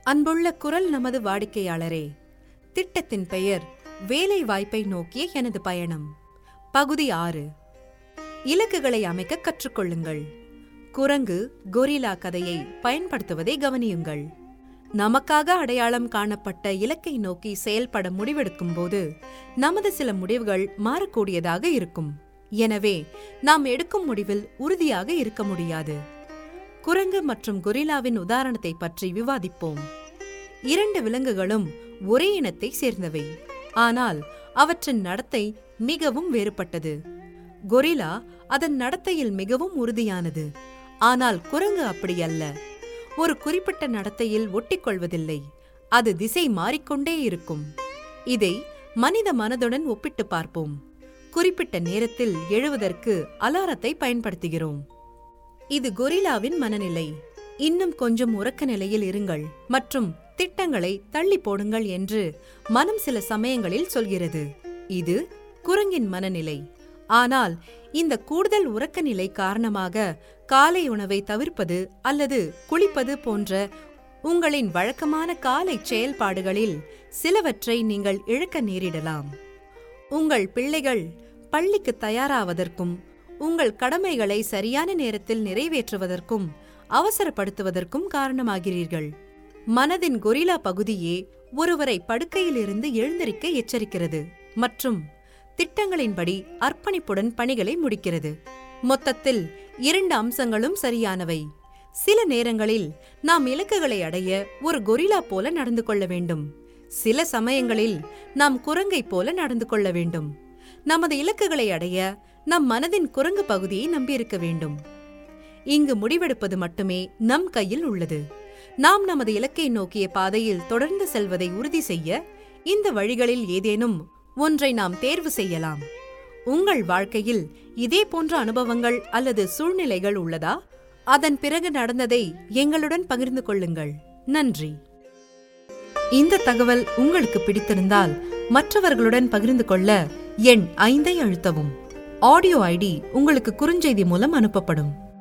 அன்புள்ள குரல் நமது வாடிக்கையாளரே திட்டத்தின் பெயர் வேலை வாய்ப்பை நோக்கிய எனது பயணம் பகுதி ஆறு இலக்குகளை அமைக்க கற்றுக்கொள்ளுங்கள் குரங்கு கொரிலா கதையை பயன்படுத்துவதை கவனியுங்கள் நமக்காக அடையாளம் காணப்பட்ட இலக்கை நோக்கி செயல்பட முடிவெடுக்கும் போது நமது சில முடிவுகள் மாறக்கூடியதாக இருக்கும் எனவே நாம் எடுக்கும் முடிவில் உறுதியாக இருக்க முடியாது குரங்கு மற்றும் கொரில்லாவின் உதாரணத்தை பற்றி விவாதிப்போம் இரண்டு விலங்குகளும் ஒரே இனத்தை சேர்ந்தவை ஆனால் அவற்றின் நடத்தை மிகவும் வேறுபட்டது கொரில்லா அதன் நடத்தையில் மிகவும் உறுதியானது ஆனால் குரங்கு அப்படியல்ல ஒரு குறிப்பிட்ட நடத்தையில் ஒட்டிக்கொள்வதில்லை அது திசை மாறிக்கொண்டே இருக்கும் இதை மனித மனதுடன் ஒப்பிட்டு பார்ப்போம் குறிப்பிட்ட நேரத்தில் எழுவதற்கு அலாரத்தை பயன்படுத்துகிறோம் இது கொரில்லாவின் மனநிலை இன்னும் கொஞ்சம் உறக்க நிலையில் இருங்கள் மற்றும் திட்டங்களை தள்ளி போடுங்கள் என்று மனம் சில சமயங்களில் சொல்கிறது இது குரங்கின் மனநிலை ஆனால் இந்த கூடுதல் உறக்க நிலை காரணமாக காலை உணவை தவிர்ப்பது அல்லது குளிப்பது போன்ற உங்களின் வழக்கமான காலை செயல்பாடுகளில் சிலவற்றை நீங்கள் இழக்க நேரிடலாம் உங்கள் பிள்ளைகள் பள்ளிக்கு தயாராவதற்கும் உங்கள் கடமைகளை சரியான நேரத்தில் நிறைவேற்றுவதற்கும் அவசரப்படுத்துவதற்கும் காரணமாகிறீர்கள் மனதின் கொரிலா பகுதியே ஒருவரை படுக்கையிலிருந்து எழுந்திருக்க எச்சரிக்கிறது மற்றும் திட்டங்களின்படி அர்ப்பணிப்புடன் பணிகளை முடிக்கிறது மொத்தத்தில் இரண்டு அம்சங்களும் சரியானவை சில நேரங்களில் நாம் இலக்குகளை அடைய ஒரு கொரிலா போல நடந்து கொள்ள வேண்டும் சில சமயங்களில் நாம் குரங்கை போல நடந்து கொள்ள வேண்டும் நமது இலக்குகளை அடைய நம் மனதின் குரங்கு பகுதியை நம்பியிருக்க வேண்டும் இங்கு முடிவெடுப்பது மட்டுமே நம் கையில் உள்ளது நாம் நமது இலக்கை நோக்கிய பாதையில் தொடர்ந்து செல்வதை உறுதி செய்ய இந்த வழிகளில் ஏதேனும் ஒன்றை நாம் தேர்வு செய்யலாம் உங்கள் வாழ்க்கையில் இதே போன்ற அனுபவங்கள் அல்லது சூழ்நிலைகள் உள்ளதா அதன் பிறகு நடந்ததை எங்களுடன் பகிர்ந்து கொள்ளுங்கள் நன்றி இந்த தகவல் உங்களுக்கு பிடித்திருந்தால் மற்றவர்களுடன் பகிர்ந்து கொள்ள எண் ஐந்தை அழுத்தவும் ஆடியோ ஐடி உங்களுக்கு குறுஞ்செய்தி மூலம் அனுப்பப்படும்